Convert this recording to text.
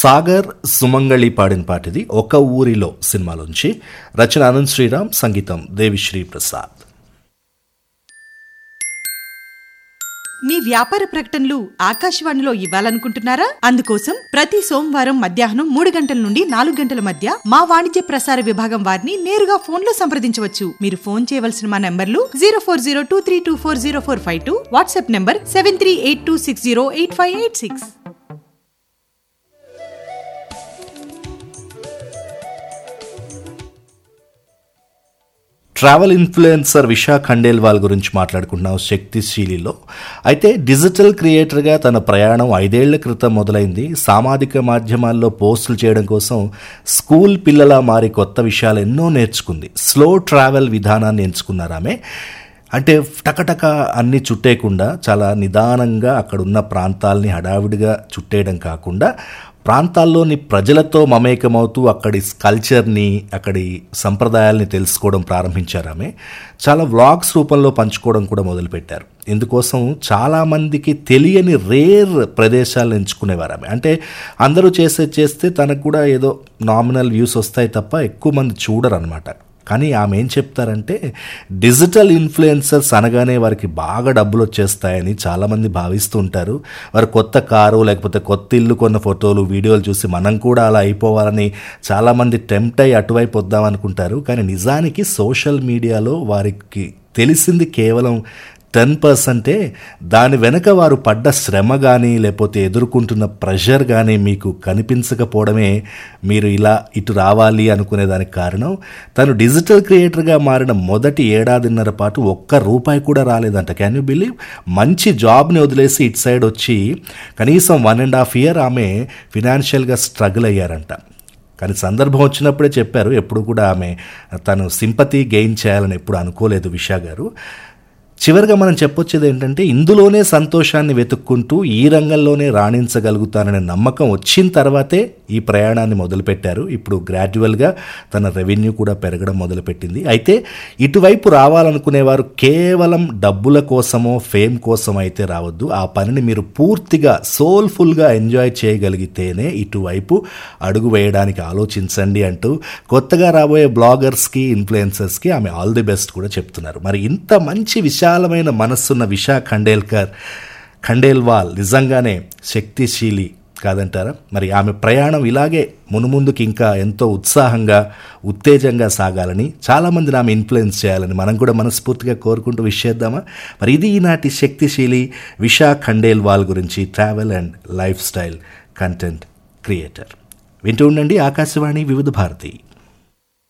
సాగర్ సుమంగళి పాడిన పాటిది ఒక ఊరిలో సినిమాలోంచి రచన అనంత్ శ్రీరామ్ సంగీతం దేవిశ్రీ ప్రసాద్ మీ వ్యాపార ప్రకటనలు ఆకాశవాణిలో ఇవ్వాలనుకుంటున్నారా అందుకోసం ప్రతి సోమవారం మధ్యాహ్నం మూడు గంటల నుండి నాలుగు గంటల మధ్య మా వాణిజ్య ప్రసార విభాగం వారిని నేరుగా ఫోన్ లో సంప్రదించవచ్చు మీరు ఫోన్ చేయవలసిన మా నంబర్లు zero four zero two three two four zero four five two WhatsApp number seven three eight two six zero eight five eight six travel influencer Visha Khandelwal గురించి మాట్లాడుకుంటున్నాం శక్తిశీలిలో అయితే డిజిటల్ క్రియేటర్గా తన ప్రయాణం ఐదేళ్ల క్రితం మొదలైంది సామాజిక మాధ్యమాల్లో పోస్టులు చేయడం కోసం స్కూల్ పిల్లలా మారి కొత్త విషయాలు ఎన్నో నేర్చుకుంది స్లో ట్రావెల్ విధానాన్ని ఎంచుకున్నారు ఆమె అంటే టకటక అన్ని చుట్టేయకుండా చాలా నిదానంగా అక్కడ ఉన్న ప్రాంతాల్ని హడావిడిగా చుట్టేయడం కాకుండా ప్రాంతాల్లోని ప్రజలతో మమేకమవుతూ అక్కడి కల్చర్ని అక్కడి సంప్రదాయాల్ని తెలుసుకోవడం ప్రారంభించారు ఆమె చాలా వ్లాగ్స్ రూపంలో పంచుకోవడం కూడా మొదలుపెట్టారు ఇందుకోసం చాలామందికి తెలియని రేర్ ప్రదేశాలను ఎంచుకునేవారు ఆమె అంటే అందరూ చేసే చేస్తే తనకు కూడా ఏదో నామినల్ వ్యూస్ వస్తాయి తప్ప ఎక్కువ మంది చూడరు అనమాట కానీ ఆమె ఏం చెప్తారంటే డిజిటల్ ఇన్ఫ్లుయెన్సర్స్ అనగానే వారికి బాగా డబ్బులు వచ్చేస్తాయని చాలామంది భావిస్తూ ఉంటారు వారు కొత్త కారు లేకపోతే కొత్త ఇల్లు కొన్న ఫోటోలు వీడియోలు చూసి మనం కూడా అలా అయిపోవాలని చాలామంది టెంప్ట్ అయ్యి అటువైపు వద్దాం అనుకుంటారు కానీ నిజానికి సోషల్ మీడియాలో వారికి తెలిసింది కేవలం టెన్ పర్సెంటే దాని వెనక వారు పడ్డ శ్రమ కానీ లేకపోతే ఎదుర్కొంటున్న ప్రెషర్ కానీ మీకు కనిపించకపోవడమే మీరు ఇలా ఇటు రావాలి అనుకునే దానికి కారణం తను డిజిటల్ క్రియేటర్గా మారిన మొదటి ఏడాదిన్నర పాటు ఒక్క రూపాయి కూడా రాలేదంట క్యాన్ యూ బిలీవ్ మంచి జాబ్ని వదిలేసి ఇటు సైడ్ వచ్చి కనీసం వన్ అండ్ హాఫ్ ఇయర్ ఆమె ఫినాన్షియల్గా స్ట్రగుల్ అయ్యారంట కానీ సందర్భం వచ్చినప్పుడే చెప్పారు ఎప్పుడు కూడా ఆమె తను సింపతి గెయిన్ చేయాలని ఎప్పుడు అనుకోలేదు విషా గారు చివరిగా మనం చెప్పొచ్చేది ఏంటంటే ఇందులోనే సంతోషాన్ని వెతుక్కుంటూ ఈ రంగంలోనే రాణించగలుగుతాననే నమ్మకం వచ్చిన తర్వాతే ఈ ప్రయాణాన్ని మొదలుపెట్టారు ఇప్పుడు గ్రాడ్యువల్గా తన రెవెన్యూ కూడా పెరగడం మొదలుపెట్టింది అయితే ఇటువైపు రావాలనుకునేవారు కేవలం డబ్బుల కోసమో ఫేమ్ కోసం అయితే రావద్దు ఆ పనిని మీరు పూర్తిగా సోల్ఫుల్గా ఎంజాయ్ చేయగలిగితేనే ఇటువైపు అడుగు వేయడానికి ఆలోచించండి అంటూ కొత్తగా రాబోయే బ్లాగర్స్కి ఇన్ఫ్లుయెన్సర్స్కి ఆమె ఆల్ ది బెస్ట్ కూడా చెప్తున్నారు మరి ఇంత మంచి విశాలమైన మనస్సున్న విశా ఖండేల్కర్ ఖండేల్వాల్ నిజంగానే శక్తిశీలి కాదంటారా మరి ఆమె ప్రయాణం ఇలాగే మునుముందుకు ఇంకా ఎంతో ఉత్సాహంగా ఉత్తేజంగా సాగాలని చాలామందిని ఆమె ఇన్ఫ్లుయెన్స్ చేయాలని మనం కూడా మనస్ఫూర్తిగా కోరుకుంటూ విషేద్దామా మరి ఇది ఈనాటి శక్తిశీలి విశా ఖండేల్వాల్ గురించి travel and life style content creator వింటూ ఉండండి ఆకాశవాణి వివిధ భారతి